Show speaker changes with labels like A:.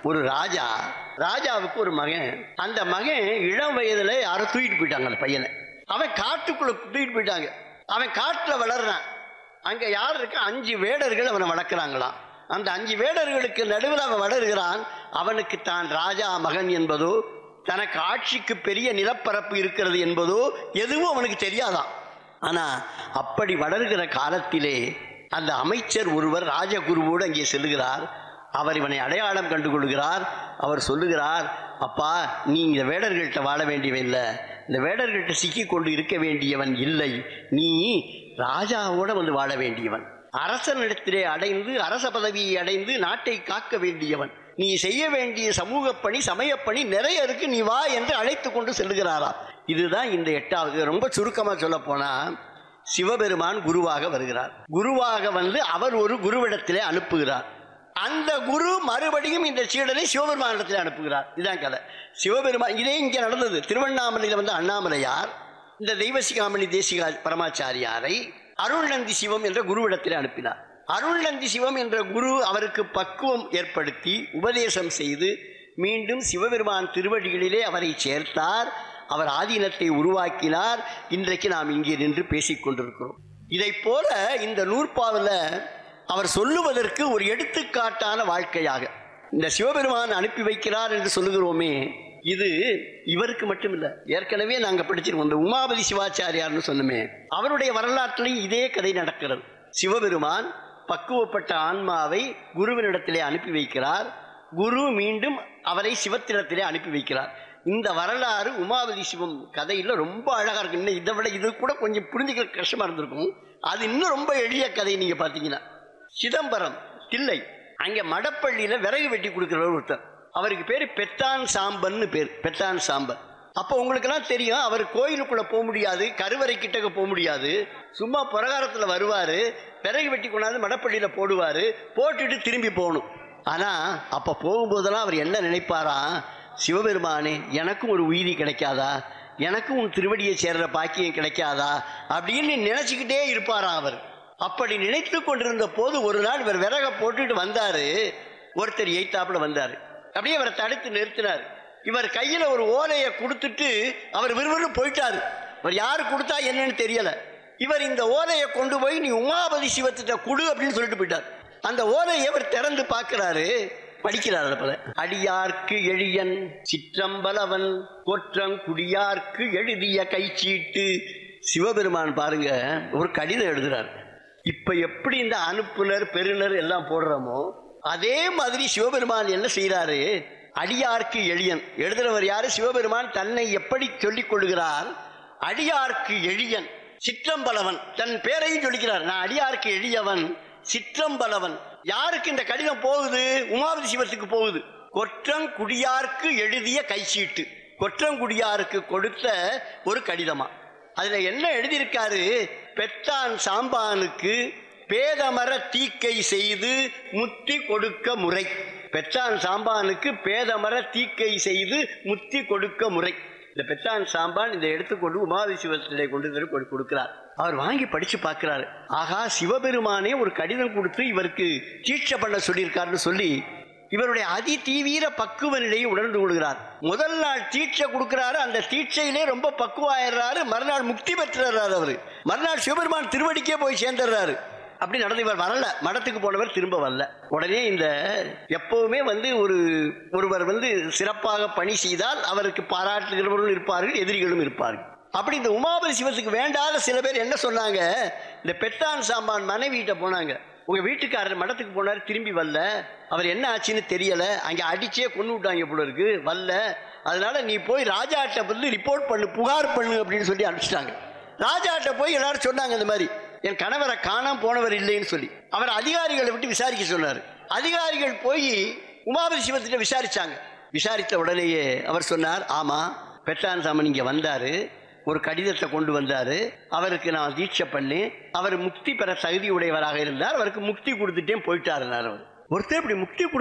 A: ஒரு ராஜா ராஜாவுக்கு ஒரு மகன் அந்த மகன் இளம் வயதுல யாரோ தூக்கிட்டு போயிட்டாங்க அந்த பையனை அவன் காட்டுக்குள்ள தூக்கிட்டு போயிட்டாங்க அவன் காட்டுல வளர்றான் அங்க யார் இருக்க அஞ்சு வேடர்கள் அவனை வளர்க்குறாங்களாம் அந்த அஞ்சு வேடர்களுக்கு நடுவில் அவன் வளர்கிறான் அவனுக்கு தான் ராஜா மகன் என்பதோ தனக்கு ஆட்சிக்கு பெரிய நிலப்பரப்பு இருக்கிறது என்பதோ எதுவும் அவனுக்கு தெரியாதான் ஆனா அப்படி வளர்கிற காலத்திலே அந்த அமைச்சர் ஒருவர் ராஜகுருவோடு அங்கே செல்லுகிறார் அவர் இவனை அடையாளம் கண்டு கொள்கிறார் அவர் சொல்லுகிறார் அப்பா நீ இந்த வேடர்கள்ட்ட வாழ வேண்டியவன் இல்லை இந்த வேடர்கள்ட்ட சிக்கி கொண்டு இருக்க வேண்டியவன் இல்லை நீ ராஜாவோட வந்து வாழ வேண்டியவன் அரசனிடத்திலே அடைந்து அரச பதவியை அடைந்து நாட்டை காக்க வேண்டியவன் நீ செய்ய வேண்டிய சமூக பணி சமயப்பணி நிறைய இருக்கு நீ வா என்று அழைத்து கொண்டு செல்கிறாராம் இதுதான் இந்த எட்டாவது ரொம்ப சுருக்கமா சொல்ல போனா சிவபெருமான் குருவாக வருகிறார் குருவாக வந்து அவர் ஒரு குருவிடத்திலே அனுப்புகிறார் அந்த குரு மறுபடியும் இந்த சீடனை சிவபெருமானிடத்தில் அனுப்புகிறார் இதுதான் கதை சிவபெருமான் இதே இங்கே நடந்தது திருவண்ணாமலையில் வந்து அண்ணாமலையார் இந்த தெய்வசிகாமணி தேசிகா பரமாச்சாரியாரை அருள்நந்தி சிவம் என்ற குருவிடத்தில் அனுப்பினார் அருள்நந்தி சிவம் என்ற குரு அவருக்கு பக்குவம் ஏற்படுத்தி உபதேசம் செய்து மீண்டும் சிவபெருமான் திருவடிகளிலே அவரை சேர்த்தார் அவர் ஆதீனத்தை உருவாக்கினார் இன்றைக்கு நாம் இங்கே நின்று பேசிக் கொண்டிருக்கிறோம் இதைப் போல இந்த நூற்பாவில் அவர் சொல்லுவதற்கு ஒரு எடுத்துக்காட்டான வாழ்க்கையாக இந்த சிவபெருமான் அனுப்பி வைக்கிறார் என்று சொல்லுகிறோமே இது இவருக்கு மட்டும் இல்ல ஏற்கனவே நாங்க படிச்சிருக்கோம் இந்த உமாபதி சிவாச்சாரியார்னு சொன்னோமே அவருடைய வரலாற்றிலையும் இதே கதை நடக்கிறது சிவபெருமான் பக்குவப்பட்ட ஆன்மாவை குருவினிடத்திலே அனுப்பி வைக்கிறார் குரு மீண்டும் அவரை சிவத்திடத்திலே அனுப்பி வைக்கிறார் இந்த வரலாறு உமாபதி சிவம் கதையில ரொம்ப அழகா இருக்கு இன்னும் இதை விட இது கூட கொஞ்சம் புரிஞ்சுக்க கஷ்டமா இருந்திருக்கும் அது இன்னும் ரொம்ப எளிய கதை நீங்க பாத்தீங்கன்னா சிதம்பரம் தில்லை அங்க மடப்பள்ளியில விறகு வெட்டி கொடுக்கிறவர் ஒருத்தர் அவருக்கு பேரு பெத்தான் சாம்பன்னு பேர் பெத்தான் சாம்பன் அப்போ உங்களுக்கெல்லாம் தெரியும் அவர் கோயிலுக்குள்ள போக முடியாது கருவறை கிட்டக்க போக முடியாது சும்மா பிரகாரத்துல வருவாரு விறகு வெட்டி கொண்டாந்து மடப்பள்ளியில போடுவாரு போட்டுட்டு திரும்பி போகணும் ஆனா அப்ப போகும்போதெல்லாம் அவர் என்ன நினைப்பாராம் சிவபெருமானே எனக்கும் ஒரு உயிரி கிடைக்காதா எனக்கும் உன் திருவடியை சேர்ற பாக்கியம் கிடைக்காதா அப்படின்னு நினைச்சுக்கிட்டே இருப்பாராம் அவர் அப்படி நினைத்து கொண்டிருந்த போது ஒரு நாள் இவர் விறக போட்டுட்டு வந்தாரு ஒருத்தர் எய்த்தாப்புல வந்தாரு அப்படியே அவரை தடுத்து நிறுத்தினார் இவர் கையில ஒரு ஓலையை கொடுத்துட்டு அவர் விறுவிறு போயிட்டாரு அவர் யாரு கொடுத்தா என்னன்னு தெரியல இவர் இந்த ஓலையை கொண்டு போய் நீ உமாபதி சிவத்திட்ட கொடு அப்படின்னு சொல்லிட்டு போயிட்டார் அந்த ஓலையை அவர் திறந்து பார்க்கிறாரு படிக்கிறார் அதை போல அடியார்க்கு எழியன் சிற்றம்பலவன் கொற்றங்குடியார்க்கு எழுதிய கைச்சீட்டு சிவபெருமான் பாருங்க ஒரு கடிதம் எழுதுறார் இப்ப எப்படி இந்த அனுப்புனர் பெறுநர் எல்லாம் போடுறோமோ அதே மாதிரி சிவபெருமான் என்ன செய்யறாரு அடியார்க்கு எளியன் எழுதுறவர் யாரு சிவபெருமான் தன்னை எப்படி சொல்லிக் கொள்கிறார் அடியார்க்கு எளியன் சிற்றம்பலவன் தன் பேரையும் சொல்லிக்கிறார் நான் அடியார்க்கு எளியவன் சிற்றம்பலவன் யாருக்கு இந்த கடிதம் போகுது உமாவதி சிவத்துக்கு போகுது கொற்றங்குடியார்க்கு எழுதிய கைச்சீட்டு கொற்றங்குடியாருக்கு கொடுத்த ஒரு கடிதமா அதுல என்ன எழுதியிருக்காரு பெத்தான் சாம்பானுக்கு பேதமர தீக்கை செய்து முத்தி கொடுக்க முறை பெற்றான் சாம்பானுக்கு பேதமர தீக்கை செய்து முத்தி கொடுக்க முறை இந்த பெற்றான் சாம்பான் இதை எடுத்துக்கொண்டு உமாதி சிவத்திலே கொண்டு வந்து கொடு- கொடுக்கிறார் அவர் வாங்கி படிச்சு பார்க்கிறாரு ஆகா சிவபெருமானே ஒரு கடிதம் கொடுத்து இவருக்கு தீட்சை பண்ண சொல்லியிருக்காருன்னு சொல்லி இவருடைய அதி தீவிர பக்குவ நிலையை உணர்ந்து கொள்கிறார் முதல் நாள் தீட்சை கொடுக்கிறாரு அந்த தீட்சையிலே ரொம்ப பக்குவாயிடுறாரு மறுநாள் முக்தி பெற்றுறாரு அவரு மறுநாள் சிவபெருமான் திருவடிக்கே போய் சேர்ந்துடுறாரு அப்படி நடந்து இவர் வரல மடத்துக்கு போனவர் திரும்ப வரல உடனே இந்த எப்பவுமே வந்து ஒரு ஒருவர் வந்து சிறப்பாக பணி செய்தால் அவருக்கு பாராட்டுகிறவர்களும் இருப்பார்கள் எதிரிகளும் இருப்பார்கள் அப்படி இந்த உமாபதி சிவத்துக்கு வேண்டாத சில பேர் என்ன சொன்னாங்க இந்த பெத்தான் சாம்பான் மனைவிட்ட போனாங்க உங்க வீட்டுக்காரர் மடத்துக்கு போனார் திரும்பி வரல அவர் என்ன ஆச்சுன்னு தெரியல அங்க அடிச்சே கொண்டு விட்டாங்க போல இருக்கு வரல அதனால நீ போய் ராஜாட்ட வந்து ரிப்போர்ட் பண்ணு புகார் பண்ணு அப்படின்னு சொல்லி அனுப்பிச்சிட்டாங்க ராஜாட்ட போய் எல்லாரும் சொன்னாங்க இந்த மாதிரி என் கணவரை காணாம போனவர் இல்லைன்னு சொல்லி அவர் அதிகாரிகளை விட்டு விசாரிக்க சொன்னார் அதிகாரிகள் போய் உமாபதி சிவத்திட்ட விசாரிச்சாங்க விசாரித்த உடனேயே அவர் சொன்னார் ஆமா பெற்றான் சாமன் இங்க வந்தாரு ஒரு கடிதத்தை கொண்டு வந்தாரு அவருக்கு நான் தீட்சை பண்ணி அவர் முக்தி பெற தகுதி உடையவராக இருந்தார் அவருக்கு முக்தி கொடுத்துட்டே போயிட்டாருனார் அவர் ஒருத்தர் இப்படி முக்தி கொடு-